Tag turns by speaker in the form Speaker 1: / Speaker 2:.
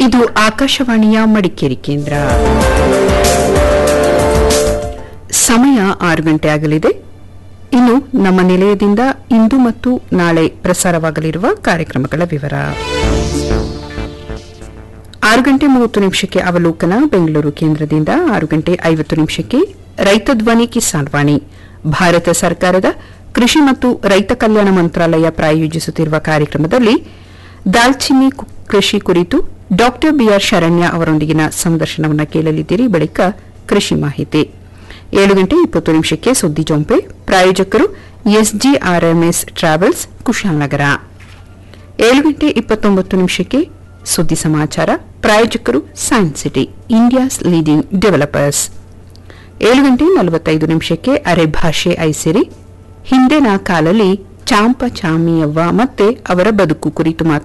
Speaker 1: ಇದು ಆಕಾಶವಾಣಿಯ ಮಡಿಕೇರಿ ಕೇಂದ್ರ ಸಮಯ ಆರು ಗಂಟೆ ಆಗಲಿದೆ ಇನ್ನು ನಮ್ಮ ನಿಲಯದಿಂದ ಇಂದು ಮತ್ತು ನಾಳೆ ಪ್ರಸಾರವಾಗಲಿರುವ ಕಾರ್ಯಕ್ರಮಗಳ ವಿವರ ಆರು ಗಂಟೆ ಮೂವತ್ತು ನಿಮಿಷಕ್ಕೆ ಅವಲೋಕನ ಬೆಂಗಳೂರು ಕೇಂದ್ರದಿಂದ ಆರು ಗಂಟೆ ಐವತ್ತು ನಿಮಿಷಕ್ಕೆ ರೈತ ಧ್ವನಿ ಕಿಸಾನ್ ವಾಣಿ ಭಾರತ ಸರ್ಕಾರದ ಕೃಷಿ ಮತ್ತು ರೈತ ಕಲ್ಯಾಣ ಮಂತ್ರಾಲಯ ಪ್ರಾಯೋಜಿಸುತ್ತಿರುವ ಕಾರ್ಯಕ್ರಮದಲ್ಲಿ ದಾಲ್ಚಿನ್ನಿ ಕು- ಕೃಷಿ ಕುರಿತು ಡಾಕ್ಟರ್ ಬಿಆರ್ ಶರಣ್ಯ ಅವರೊಂದಿಗಿನ ಸಂದರ್ಶನವನ್ನು ಕೇಳಲಿದ್ದೀರಿ ಬಳಿಕ ಕೃಷಿ ಮಾಹಿತಿ ಏಳು ಗಂಟೆ ಇಪ್ಪತ್ತು ನಿಮಿಷಕ್ಕೆ ಸುದ್ದಿ ಜೊಂಪೆ ಪ್ರಾಯೋಜಕರು ಎಸ್ಜಿಆರ್ಎಂಎಸ್ ಟ್ರಾವೆಲ್ಸ್ ಕುಶಾಲನಗರ ಏಳು ಗಂಟೆ ಇಪ್ಪತ್ತೊಂಬತ್ತು ನಿಮಿಷಕ್ಕೆ ಸುದ್ದಿ ಸಮಾಚಾರ ಪ್ರಾಯೋಜಕರು Science City India's leading developers ಏಳು ಗಂಟೆ ನಲವತ್ತೈದು ನಿಮಿಷಕ್ಕೆ ಅರೆ ಭಾಷೆ ಐಸಿರಿ ಹಿಂದಿನ ಕಾಲಲ್ಲಿ ಚಾಂಪ ಚಾಮಿಯವ್ವ ಮತ್ತೆ ಅವರ ಬದುಕು ಕುರಿತು ಮಾತನಾಡುತ್ತಾರೆ